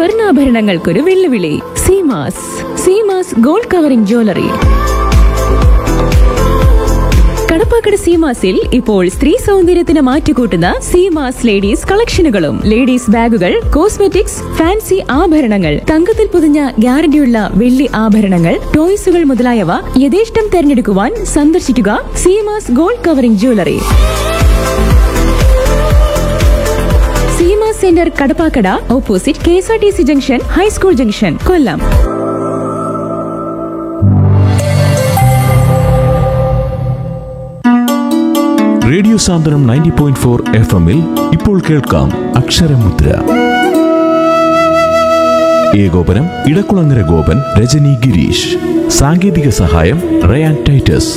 സ്വർണ്ണാഭരണങ്ങൾക്കൊരു വെല്ലുവിളി Seemas Seemas gold covering jewellery Kadappakada സീമാസിൽ ഇപ്പോൾ സ്ത്രീ സൗന്ദര്യത്തിന് മാറ്റുകൂട്ടുന്ന സീമാസ് ലേഡീസ് കളക്ഷനുകളും ലേഡീസ് ബാഗുകൾ കോസ്മെറ്റിക്സ് ഫാൻസി ആഭരണങ്ങൾ തങ്കത്തിൽ പൊതിഞ്ഞ ഗ്യാരണ്ടിയുള്ള വെള്ളി ആഭരണങ്ങൾ ടോയ്സുകൾ മുതലായവ യഥേഷ്ടം തെരഞ്ഞെടുക്കുവാൻ സന്ദർശിക്കുക Seemas gold covering jewellery Seema centre Kadappakada opposite K S R T C junction high school junction Kollam radio Santhwanam ninety point four F എമ്മിൽ ഇപ്പോൾ കേൾക്കാം അക്ഷരമുദ്ര ഏകോപനം ഇടക്കുളങ്ങര ഗോപൻ രജനി ഗിരീഷ് സാങ്കേതിക സഹായം റയാൻ ടൈറ്റസ്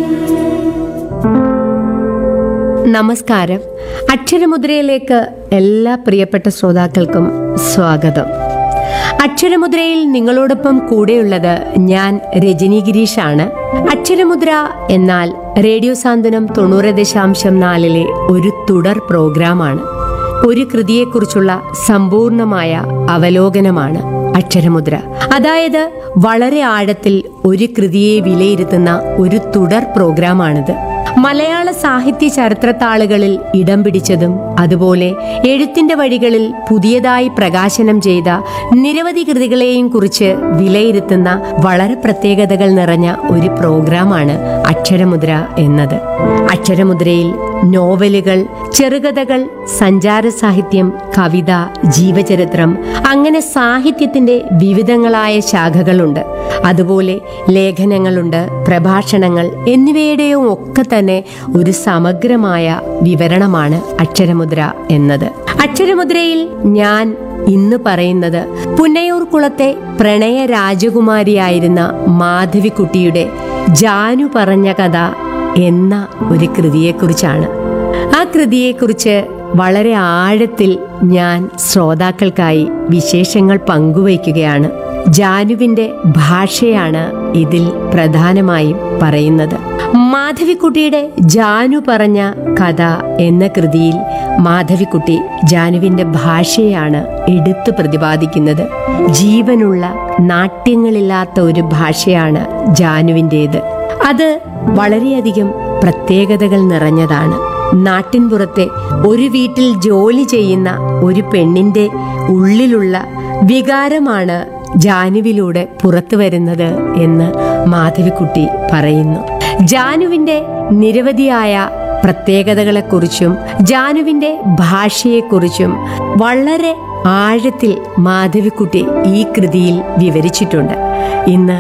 നമസ്കാരം അക്ഷരമുദ്രയിലേക്ക് എല്ലാ പ്രിയപ്പെട്ട ശ്രോതാക്കൾക്കും സ്വാഗതം അക്ഷരമുദ്രയിൽ നിങ്ങളോടൊപ്പം കൂടെയുള്ളത് ഞാൻ രജനി ഗിരീഷാണ് അക്ഷരമുദ്ര എന്നാൽ റേഡിയോ സാന്ത്വനം തൊണ്ണൂറ് ദശാംശം നാലിലെ ഒരു തുടർ പ്രോഗ്രാമാണ് ഒരു കൃതിയെക്കുറിച്ചുള്ള സമ്പൂർണമായ അവലോകനമാണ് അക്ഷരമുദ്ര അതായത് വളരെ ആഴത്തിൽ ഒരു കൃതിയെ വിലയിരുത്തുന്ന ഒരു തുടർ പ്രോഗ്രാമാണിത് മലയാള സാഹിത്യ ചരിത്രത്താളുകളിൽ ഇടം പിടിച്ചതും അതുപോലെ എഴുത്തിന്റെ വഴികളിൽ പുതിയതായി പ്രകാശനം ചെയ്ത നിരവധി കൃതികളെയും കുറിച്ച് വിലയിരുത്തുന്ന വളരെ പ്രത്യേകതകൾ നിറഞ്ഞ ഒരു പ്രോഗ്രാമാണ് അക്ഷരമുദ്ര എന്നത് അക്ഷരമുദ്രയിൽ നോവലുകൾ ചെറുകഥകൾ സഞ്ചാര സാഹിത്യം കവിത ജീവചരിത്രം അങ്ങനെ സാഹിത്യത്തിന്റെ വിവിധങ്ങളായ ശാഖകളുണ്ട് അതുപോലെ ലേഖനങ്ങളുണ്ട് പ്രഭാഷണങ്ങൾ എന്നിവയുടെയും ഒക്കെ തന്നെ ഒരു സമഗ്രമായ വിവരണമാണ് അക്ഷരമുദ്ര എന്നത് അക്ഷരമുദ്രയിൽ ഞാൻ ഇന്ന് പറയുന്നത് പുന്നയൂർ കുളത്തെ പ്രണയ രാജകുമാരിയായിരുന്ന മാധവിക്കുട്ടിയുടെ ജാനു പറഞ്ഞ കഥ എന്ന ഒരു കൃതിയെക്കുറിച്ചാണ് ആ കൃതിയെക്കുറിച്ച് വളരെ ആഴത്തിൽ ഞാൻ ശ്രോതാക്കൾക്കായി വിശേഷങ്ങൾ പങ്കുവയ്ക്കുകയാണ് ജാനുവിന്റെ ഭാഷയാണ് ഇതിൽ പ്രധാനമായും പറയുന്നത് മാധവിക്കുട്ടിയുടെ ജാനു പറഞ്ഞ കഥ എന്ന കൃതിയിൽ മാധവിക്കുട്ടി ജാനുവിന്റെ ഭാഷയാണ് എടുത്തു പ്രതിപാദിക്കുന്നത് ജീവനുള്ള നാട്യങ്ങളില്ലാത്ത ഒരു ഭാഷയാണ് ജാനുവിൻ്റേത് അത് വളരെയധികം പ്രത്യേകതകൾ നിറഞ്ഞതാണ് നാട്ടിൻപുറത്തെ ഒരു വീട്ടിൽ ജോലി ചെയ്യുന്ന ഒരു പെണ്ണിന്റെ ഉള്ളിലുള്ള വികാരമാണ് ജാനുവിലൂടെ പുറത്തു വരുന്നത് എന്ന് മാധവിക്കുട്ടി പറയുന്നു ജാനുവിന്റെ നിരവധിയായ പ്രത്യേകതകളെക്കുറിച്ചും ജാനുവിന്റെ ഭാഷയെക്കുറിച്ചും വളരെ ആഴത്തിൽ മാധവിക്കുട്ടി ഈ കൃതിയിൽ വിവരിച്ചിട്ടുണ്ട് ഇന്ന്